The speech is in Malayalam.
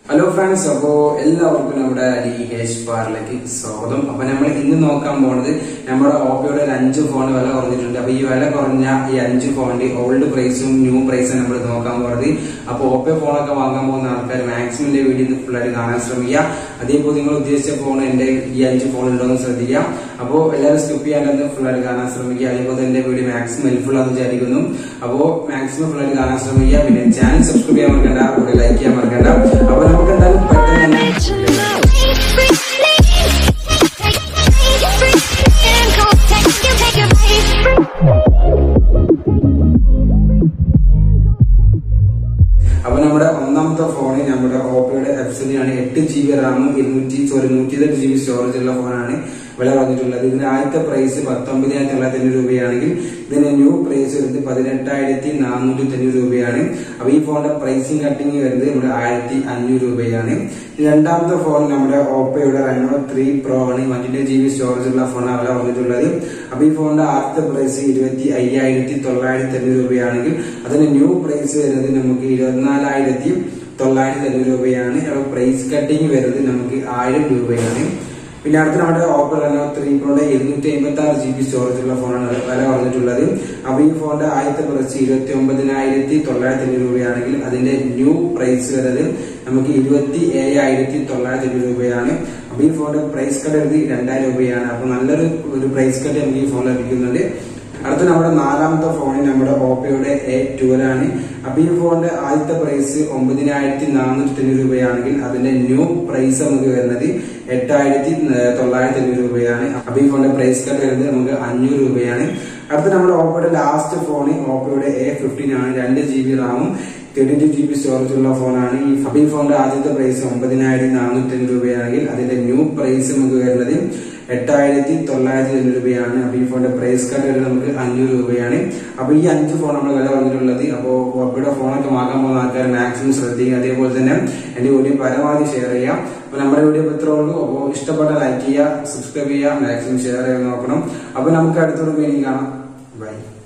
ഹലോ ഫ്രണ്ട്സ് അപ്പോ എല്ലാവർക്കും നമ്മുടെ അലി ഹേഷ് ബാറിലേക്ക് സ്വാഗതം അപ്പൊ നമ്മൾ ഇന്ന് നോക്കാൻ പോകുന്നത് നമ്മുടെ ഓപ്പോയുടെ ഒരു അഞ്ച് ഫോൺ വില കുറഞ്ഞിട്ടുണ്ട് അപ്പൊ ഈ വില കുറഞ്ഞ ഈ അഞ്ച് ഫോണിന്റെ ഓൾഡ് പ്രൈസും ന്യൂ പ്രൈസും നമ്മൾ നോക്കാൻ പോകുന്നത് അപ്പൊ ഓപ്പോ ഫോണൊക്കെ വാങ്ങാൻ പോകുന്ന ആൾക്കാർ മാക്സിമം എന്റെ വീഡിയോ ഫുള്ളായിട്ട് കാണാൻ ശ്രമിക്കുക അതേപോലെ നിങ്ങൾ ഉദ്ദേശിച്ച ഫോൺ എന്റെ ഈ അഞ്ച് ഫോൺ ഉണ്ടോന്ന് ശ്രദ്ധിക്കുക അപ്പോൾ എല്ലാവരും സ്കിപ്പ് ചെയ്യാണ്ടെന്ന് ഫുള്ളായിട്ട് കാണാൻ ശ്രമിക്കുക അതേപോലെ എന്റെ വീഡിയോ മാക്സിമം ഹെൽപ്ഫുൾ ആണെന്ന് വിചാരിക്കുന്നു അപ്പോൾ മാക്സിമം ഫുള്ളായിട്ട് കാണാൻ ശ്രമിക്കുക പിന്നെ ചാനൽ സബ്സ്ക്രൈബ് ചെയ്യാൻ മറക്കണ്ട കൂടെ ലൈക്ക് ചെയ്യാൻ മറക്കണ്ട അപ്പൊ നമുക്ക് എന്തായാലും പെട്ടെന്ന് തന്നെ അപ്പൊ നമ്മുടെ ഒന്നാമത്തെ ഫോണ് നമ്മുടെ ഓപ്പോയുടെ എഫ്സിനാണ് എട്ട് ജി ബി റാമും ഇരുന്നൂറ്റി സോറി നൂറ്റി ഇരുപത് ജി ബി സ്റ്റോറേജ് ഉള്ള ഫോണാണ് വില പറഞ്ഞിട്ടുള്ളത് ഇതിന്റെ ആദ്യത്തെ പ്രൈസ് പത്തൊമ്പതിനായിരത്തി തൊള്ളായിരത്തി അഞ്ഞൂറ് രൂപയാണെങ്കിൽ ഇതിന്റെ ന്യൂ പ്രൈസ് വരുന്നത് പതിനെട്ടായിരത്തി നാനൂറ്റി തൊണ്ണൂറ് രൂപയാണ് അപ്പൊ ഈ ഫോണിന്റെ പ്രൈസിങ് കട്ടിങ് വരുന്നത് നമ്മുടെ ആയിരത്തി അഞ്ഞൂറ് രൂപയാണ് രണ്ടാമത്തെ ഫോൺ നമ്മുടെ ഓപ്പോയുടെ റെനോ ത്രീ പ്രോ ആണ് മറ്റിന്റെ ജി ബി സ്റ്റോറേജ് ഉള്ള ഫോണാണ് വില പറഞ്ഞിട്ടുള്ളത് അപ്പൊ ഈ ഫോണിന്റെ ആദ്യത്തെ പ്രൈസ് ഇരുപത്തി അയ്യായിരത്തി തൊള്ളായിരത്തി അഞ്ഞൂറ് രൂപയാണെങ്കിൽ അതിന്റെ ന്യൂ പ്രൈസ് വരുന്നത് നമുക്ക് ഇരുപത്തിനാലായിരത്തി തൊള്ളായിരത്തി അഞ്ഞൂറ് രൂപയാണ് അപ്പൊ പ്രൈസ് കട്ടിങ് വരുന്നത് നമുക്ക് ആയിരം രൂപയാണ് പിന്നെ അടുത്ത നമ്മുടെ ഓപ്പോ റെനോ ത്രീ പ്രോയുടെ ഇരുന്നൂറ്റി അമ്പത്തി ആറ് ജി ബി സ്റ്റോറേജ് ഉള്ള ഫോണാണ് വില പറഞ്ഞിട്ടുള്ളത് അപ്പൊ ഈ ഫോണിന്റെ ആദ്യത്തെ പ്രൈസ് ഇരുപത്തി ഒമ്പതിനായിരത്തി തൊള്ളായിരത്തി അഞ്ഞൂറ് രൂപയാണെങ്കിൽ അതിന്റെ ന്യൂ പ്രൈസ് വരുന്നത് നമുക്ക് ഇരുപത്തി ഏഴായിരത്തി തൊള്ളായിരത്തി അഞ്ഞൂറ് രൂപയാണ് അപ്പൊ ഈ ഫോണിന്റെ പ്രൈസ് കട്ട് എഴുതി രണ്ടായിരം രൂപയാണ് അപ്പൊ നല്ലൊരു ഒരു പ്രൈസ് കട്ട് നമുക്ക് ഈ ഫോൺ ലഭിക്കുന്നുണ്ട് അടുത്ത നമ്മുടെ നാലാമത്തെ ഫോൺ നമ്മുടെ ഓപ്പോയുടെ എ ട്വൽവ് അപ്പൊ ഈ ഫോണിന്റെ ആദ്യത്തെ പ്രൈസ് ഒമ്പതിനായിരത്തി നാനൂറ്റി തൊണ്ണൂറ് രൂപയാണെങ്കിൽ അതിന്റെ ന്യൂ പ്രൈസ് നമുക്ക് വരുന്നത് എട്ടായിരത്തി തൊള്ളായിരത്തി അഞ്ഞൂറ് രൂപയാണ് അപ്പൊ ഈ ഫോണിന്റെ പ്രൈസ് കട്ട് വരുന്നത് നമുക്ക് അഞ്ഞൂറ് രൂപയാണ് അടുത്ത നമ്മുടെ ഓപ്പോയുടെ ലാസ്റ്റ് ഫോൺ ഓപ്പോയുടെ എ ഫിഫ്റ്റീൻ ആണ് രണ്ട് ജി ബി റാമും thirty two G B storage ഉള്ള ഫോണാണ് ഈ അപ്പൊ ഈ ഫോണിന്റെ ആദ്യത്തെ പ്രൈസ് ഒമ്പതിനായിരത്തി നാനൂറ്റി അഞ്ഞൂറ് രൂപയാണെങ്കിൽ അതിന്റെ ന്യൂ പ്രൈസ് നമുക്ക് വരുന്നത് എട്ടായിരത്തി തൊള്ളായിരത്തി അഞ്ഞൂറ് രൂപയാണ് അപ്പൊ ഈ ഫോണിന്റെ പ്രൈസ് കാർഡ് വരുന്നത് നമുക്ക് അഞ്ഞൂറ് രൂപയാണ് അപ്പൊ ഈ അഞ്ച് ഫോൺ നമ്മൾ വില പറഞ്ഞിട്ടുള്ളത് അപ്പോ ഓപ്പയുടെ ഫോണൊക്കെ വാങ്ങാൻ പോകുന്ന ആൾക്കാർ മാക്സിമം ശ്രദ്ധിക്കുക അതേപോലെ തന്നെ എന്റെ വീഡിയോ പരമാവധി ഷെയർ ചെയ്യാം അപ്പൊ നമ്മുടെ വീഡിയോ ഇത്രേ ഉള്ളൂ അപ്പോൾ ഇഷ്ടപ്പെട്ട ലൈക്ക് ചെയ്യുക സബ്സ്ക്രൈബ് ചെയ്യുക മാക്സിമം ഷെയർ ചെയ്യാൻ നോക്കണം അപ്പൊ നമുക്ക് അടുത്തൊരു മീനിങ് കാണാം ബൈ